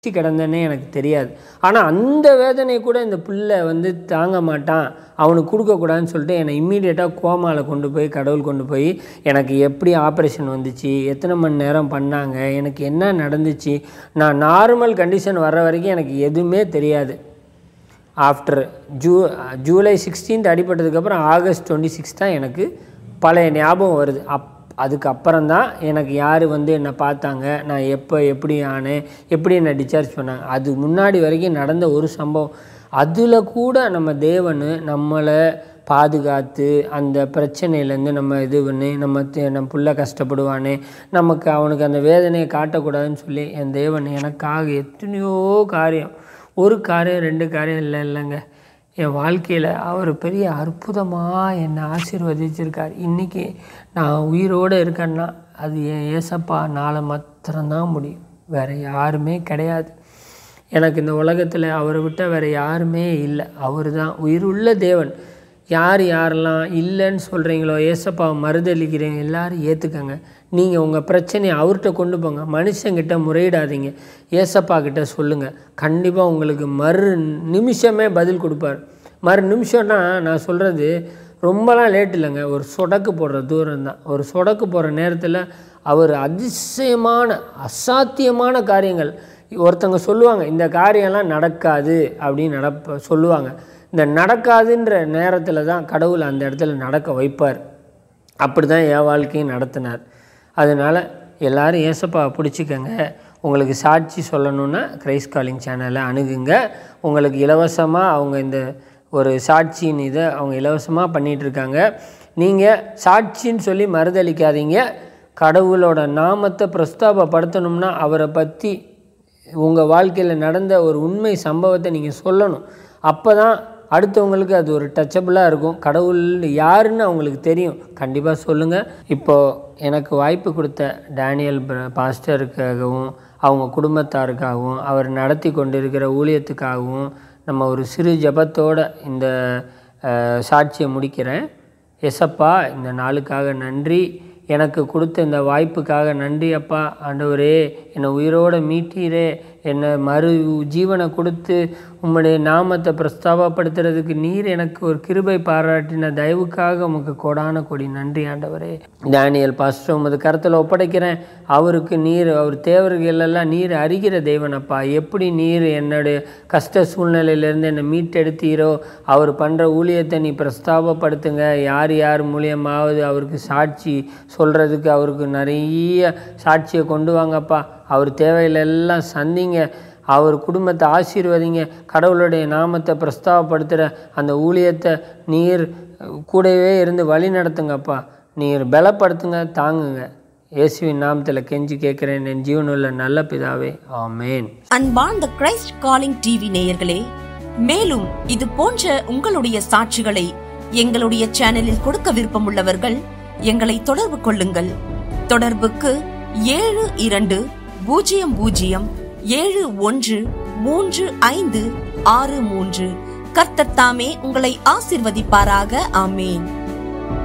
பிடிச்சி கிடந்தேனே எனக்கு தெரியாது ஆனால் அந்த வேதனை கூட இந்த பிள்ளை வந்து தாங்க மாட்டான் அவனுக்கு கொடுக்கக்கூடாதுன்னு சொல்லிட்டு என்னை இம்மீடியட்டாக கோமாவில் கொண்டு போய் கடவுள் கொண்டு போய் எனக்கு எப்படி ஆப்ரேஷன் வந்துச்சு எத்தனை மணி நேரம் பண்ணாங்க எனக்கு என்ன நடந்துச்சு நான் நார்மல் கண்டிஷன் வர்ற வரைக்கும் எனக்கு எதுவுமே தெரியாது ஆஃப்டர் ஜூ ஜூலை சிக்ஸ்டீன்த் அடிபட்டதுக்கப்புறம் ஆகஸ்ட் டுவெண்ட்டி சிக்ஸ் தான் எனக்கு பழைய ஞாபகம் வருது அப் அதுக்கப்புறம் தான் எனக்கு யார் வந்து என்னை பார்த்தாங்க நான் எப்போ எப்படி ஆனேன் எப்படி என்னை டிஸ்சார்ஜ் பண்ணாங்க அது முன்னாடி வரைக்கும் நடந்த ஒரு சம்பவம் அதில் கூட நம்ம தேவன் நம்மளை பாதுகாத்து அந்த பிரச்சனையிலேருந்து நம்ம இது பண்ணி நம்ம தே- நம்ம புள்ள கஷ்டப்படுவானே நமக்கு அவனுக்கு அந்த வேதனையை காட்டக்கூடாதுன்னு சொல்லி என் தேவன் எனக்காக எத்தனையோ காரியம் ஒரு காரியம் ரெண்டு காரியம் இல்லை இல்லைங்க என் வாழ்க்கையில் அவர் பெரிய அற்புதமாக என்னை ஆசீர்வதிச்சிருக்கார் இன்றைக்கி நான் உயிரோடு இருக்கேன்னா அது என் ஏசப்பா நாளை மாத்திரம்தான் முடியும் வேறு யாருமே கிடையாது எனக்கு இந்த உலகத்தில் அவரை விட்ட வேறு யாருமே இல்லை அவர் தான் உயிருள்ள தேவன் யார் யாரெல்லாம் இல்லைன்னு சொல்கிறீங்களோ ஏசப்பாவை மறுதளிக்கிறீங்க எல்லாரும் ஏற்றுக்கங்க நீங்கள் உங்கள் பிரச்சனையை அவர்கிட்ட கொண்டு போங்க மனுஷங்கிட்ட முறையிடாதீங்க ஏசப்பா கிட்ட சொல்லுங்கள் கண்டிப்பாக உங்களுக்கு மறு நிமிஷமே பதில் கொடுப்பார் மறு நிமிஷம்னா நான் சொல்கிறது ரொம்பலாம் லேட் இல்லைங்க ஒரு சொடக்கு போடுற தூரம் தான் ஒரு சொடக்கு போடுற நேரத்தில் அவர் அதிசயமான அசாத்தியமான காரியங்கள் ஒருத்தங்க சொல்லுவாங்க இந்த காரியம்லாம் நடக்காது அப்படின்னு நடப்ப சொல்லுவாங்க இந்த நடக்காதுன்ற நேரத்தில் தான் கடவுள் அந்த இடத்துல நடக்க வைப்பார் அப்படி தான் என் வாழ்க்கையும் நடத்தினார் அதனால் எல்லாரும் ஏசப்பா பிடிச்சிக்கங்க உங்களுக்கு சாட்சி சொல்லணுன்னா கிரைஸ் காலிங் சேனலை அணுகுங்க உங்களுக்கு இலவசமாக அவங்க இந்த ஒரு சாட்சியின் இதை அவங்க இலவசமாக பண்ணிகிட்ருக்காங்க நீங்கள் சாட்சின்னு சொல்லி மறுதளிக்காதீங்க கடவுளோட நாமத்தை பிரஸ்தாபப்படுத்தணும்னா அவரை பற்றி உங்கள் வாழ்க்கையில் நடந்த ஒரு உண்மை சம்பவத்தை நீங்கள் சொல்லணும் அப்போ தான் அடுத்தவங்களுக்கு அது ஒரு டச்சபிளாக இருக்கும் கடவுள் யாருன்னு அவங்களுக்கு தெரியும் கண்டிப்பாக சொல்லுங்கள் இப்போது எனக்கு வாய்ப்பு கொடுத்த டேனியல் பிர- பாஸ்டருக்காகவும் அவங்க குடும்பத்தாருக்காகவும் அவர் நடத்தி கொண்டிருக்கிற ஊழியத்துக்காகவும் நம்ம ஒரு சிறு ஜெபத்தோட இந்த அஹ், சாட்சியை முடிக்கிறேன் எசப்பா இந்த நாளுக்காக நன்றி எனக்கு கொடுத்த இந்த வாய்ப்புக்காக நன்றி அப்பா ஆண்டவரே என்னை உயிரோடு மீட்டீரே என்னை மறு ஜீவனை கொடுத்து உம்முடைய நாமத்தை பிரஸ்தாபப்படுத்துறதுக்கு நீர் எனக்கு ஒரு கிருபை பாராட்டின தயவுக்காக உமக்கு கொடான கொடி நன்றி ஆண்டவரே டேனியல் பாஸ்டர் உமது கருத்தில் ஒப்படைக்கிறேன் அவருக்கு நீர் அவர் தேவர்கள் எல்லாம் நீர் அறிகிற தேவனப்பா எப்படி நீர் என்னுடைய கஷ்ட சூழ்நிலையிலேருந்து என்னை மீட்டெடுத்தீரோ அவர் பண்ணுற ஊழியத்தை நீ பிரஸ்தாபப்படுத்துங்க யார் யார் மூலியமாவது அவருக்கு சாட்சி சொல்கிறதுக்கு அவருக்கு நிறைய சாட்சியை கொண்டு வாங்கப்பா அவர் தேவையிலெல்லாம் சந்திங்க அவர் குடும்பத்தை ஆசீர்வதிங்க கடவுளுடைய நாமத்தை பிரஸ்தாபப்படுத்துகிற அந்த ஊழியத்தை நீர் கூடவே இருந்து வழி நடத்துங்கப்பா நீர் பலப்படுத்துங்க தாங்குங்க இயேசுவின் நாமத்தில் கெஞ்சி கேட்குறேன் என் ஜீவனுள்ள நல்ல பிதாவே ஆமேன் அன்பார்ந்த கிரைஸ்ட் காலிங் டிவி நேயர்களே மேலும் இது போன்ற உங்களுடைய சாட்சிகளை எங்களுடைய சேனலில் கொடுக்க விருப்பமுள்ளவர்கள் எங்களை தொடர்பு கொள்ளுங்கள் தொடர்புக்கு ஏழு இரண்டு பூஜ்ஜியம் பூஜ்ஜியம் ஏழு ஒன்று மூன்று ஐந்து ஆறு மூன்று கர்த்தர் தாமே உங்களை ஆசிர்வதிப்பாராக ஆமேன்